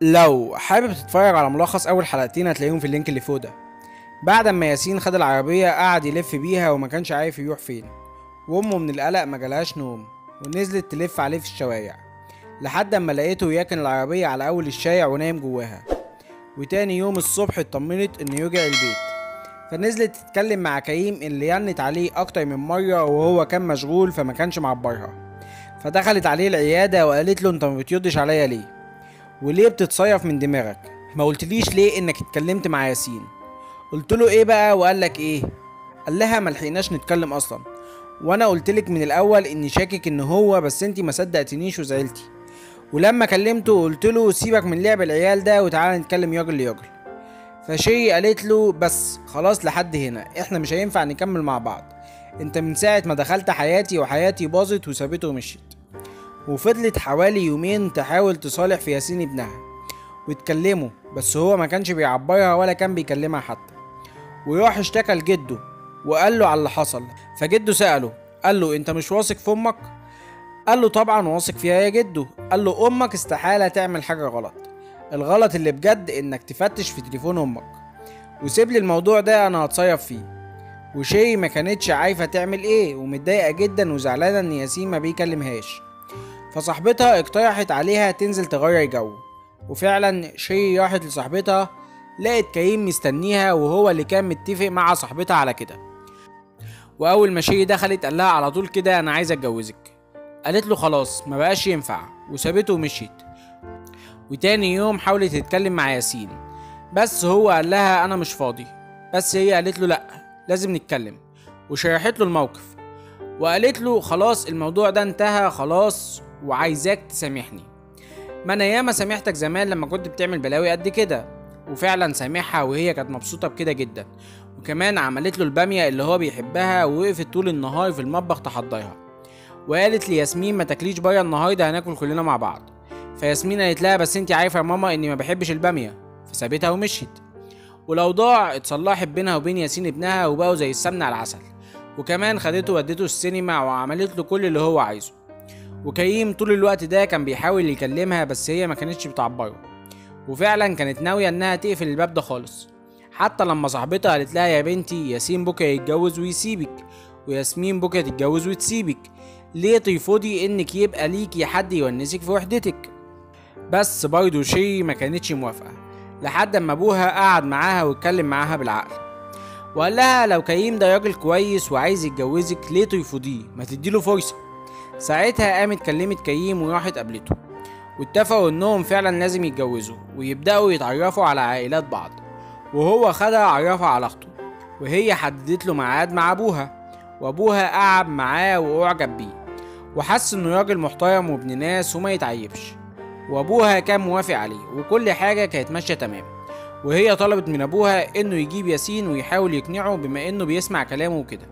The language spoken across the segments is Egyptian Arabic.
لو حابب تتفرج على ملخص اول حلقتين هتلاقيهم في اللينك اللي فوق ده بعد ما ياسين خد العربية قعد يلف بيها وما كانش عارف يروح فين وامه من القلق ما جالهاش نوم ونزلت تلف عليه في الشوارع لحد اما لقيته ياكن العربية على اول الشارع ونايم جواها وتاني يوم الصبح اطمنت انه يرجع البيت فنزلت تتكلم مع كريم اللي ينت عليه اكتر من مرة وهو كان مشغول فما كانش معبرها فدخلت عليه العيادة وقالت له انت ما بتردش عليا ليه وليه بتتصيف من دماغك ما قلتليش ليه انك اتكلمت مع ياسين قلت له ايه بقى وقال لك ايه قال لها ما لحقناش نتكلم اصلا وانا قلت لك من الاول اني شاكك ان هو بس انتي ما صدقتنيش وزعلتي ولما كلمته قلت له سيبك من لعب العيال ده وتعالى نتكلم راجل لراجل فشي قالت له بس خلاص لحد هنا احنا مش هينفع نكمل مع بعض انت من ساعة ما دخلت حياتي وحياتي باظت وسابته ومشيت وفضلت حوالي يومين تحاول تصالح في ياسين ابنها واتكلموا بس هو ما كانش بيعبرها ولا كان بيكلمها حتى وراح اشتكى لجده وقال له على اللي حصل فجده سأله قال له انت مش واثق في امك قال له طبعا واثق فيها يا جدو قال له امك استحالة تعمل حاجة غلط الغلط اللي بجد انك تفتش في تليفون امك وسيب لي الموضوع ده انا هتصيف فيه وشي ما كانتش عارفة تعمل ايه ومتضايقة جدا وزعلانة ان ياسين ما بيكلمهاش فصاحبتها اقترحت عليها تنزل تغير جو وفعلا شي راحت لصاحبتها لقت كريم مستنيها وهو اللي كان متفق مع صاحبتها على كده واول ما شي دخلت قال لها على طول كده انا عايز اتجوزك قالت له خلاص ما بقاش ينفع وسابته ومشيت وتاني يوم حاولت تتكلم مع ياسين بس هو قال لها انا مش فاضي بس هي قالت له لا لازم نتكلم وشرحت له الموقف وقالت له خلاص الموضوع ده انتهى خلاص وعايزاك تسامحني ما انا ياما سامحتك زمان لما كنت بتعمل بلاوي قد كده وفعلا سامحها وهي كانت مبسوطه بكده جدا وكمان عملت له الباميه اللي هو بيحبها ووقفت طول النهار في المطبخ تحضرها وقالت لياسمين ما تاكليش بره النهارده هناكل كلنا مع بعض فياسمين قالت لها بس انت عارفه يا ماما اني ما بحبش الباميه فسابتها ومشيت والاوضاع اتصلحت بينها وبين ياسين ابنها وبقوا زي السمنه على العسل وكمان خدته ودته السينما وعملت له كل اللي هو عايزه وكريم طول الوقت ده كان بيحاول يكلمها بس هي ما كانتش بتعبره وفعلا كانت ناوية انها تقفل الباب ده خالص حتى لما صاحبتها قالت لها يا بنتي ياسين بكره يتجوز ويسيبك وياسمين بكره تتجوز وتسيبك ليه ترفضي انك يبقى ليكي حد يونسك في وحدتك بس برضه شي ما كانتش موافقة لحد اما ابوها قعد معاها واتكلم معاها بالعقل وقال لها لو كريم ده راجل كويس وعايز يتجوزك ليه ترفضيه ما تديله فرصة ساعتها قامت كلمت كريم وراحت قابلته واتفقوا انهم فعلا لازم يتجوزوا ويبداوا يتعرفوا على عائلات بعض وهو خدها عرفها على اخته وهي حددت له ميعاد مع ابوها وابوها قعد معاه واعجب بيه وحس انه راجل محترم وابن ناس وما يتعيبش وابوها كان موافق عليه وكل حاجه كانت ماشيه تمام وهي طلبت من ابوها انه يجيب ياسين ويحاول يقنعه بما انه بيسمع كلامه وكده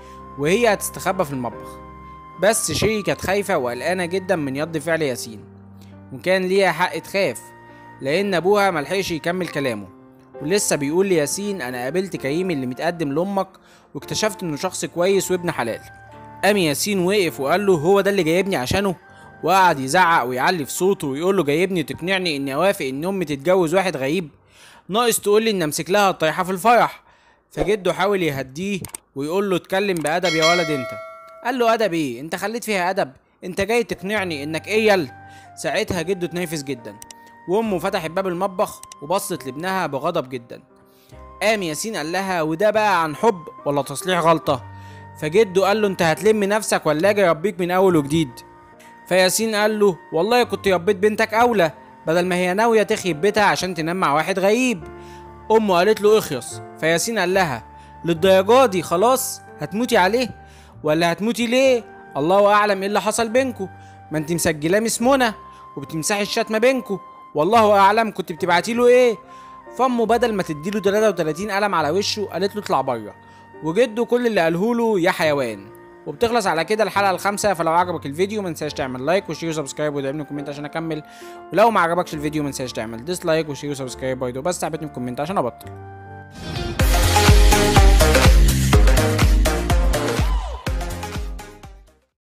وهي هتستخبى في المطبخ بس شيري كانت خايفة وقلقانة جدا من يد فعل ياسين وكان ليها حق تخاف لأن أبوها ملحقش يكمل كلامه ولسه بيقول لياسين أنا قابلت كريم اللي متقدم لأمك واكتشفت إنه شخص كويس وابن حلال قام ياسين وقف وقال له هو ده اللي جايبني عشانه وقعد يزعق ويعلي في صوته ويقول له جايبني تقنعني إني أوافق إن أمي تتجوز واحد غريب ناقص تقول لي إن أمسك لها الطريحة في الفرح فجده حاول يهديه ويقول له اتكلم بأدب يا ولد أنت قال له ادب ايه انت خليت فيها ادب انت جاي تقنعني انك ايه يل ساعتها جده اتنرفز جدا وامه فتحت باب المطبخ وبصت لابنها بغضب جدا قام ياسين قال لها وده بقى عن حب ولا تصليح غلطه فجده قال له انت هتلم نفسك ولا اجي اربيك من اول وجديد فياسين قال له والله كنت ربيت بنتك اولى بدل ما هي ناويه تخيب بيتها عشان تنام مع واحد غريب امه قالت له اخرس فياسين قال لها للدرجه دي خلاص هتموتي عليه ولا هتموتي ليه الله اعلم ايه اللي حصل بينكو ما انت مسجلاه مس منى وبتمسحي الشات ما بينكو والله اعلم كنت بتبعتي له ايه فامه بدل ما تديله 33 قلم على وشه قالت له اطلع بره وجده كل اللي قاله له يا حيوان وبتخلص على كده الحلقه الخامسه فلو عجبك الفيديو ما تنساش تعمل لايك وشير وسبسكرايب وتعملني كومنت عشان اكمل ولو ما عجبكش الفيديو ما تنساش تعمل ديسلايك وشير وسبسكرايب برضه بس تعبتني في كومنت عشان ابطل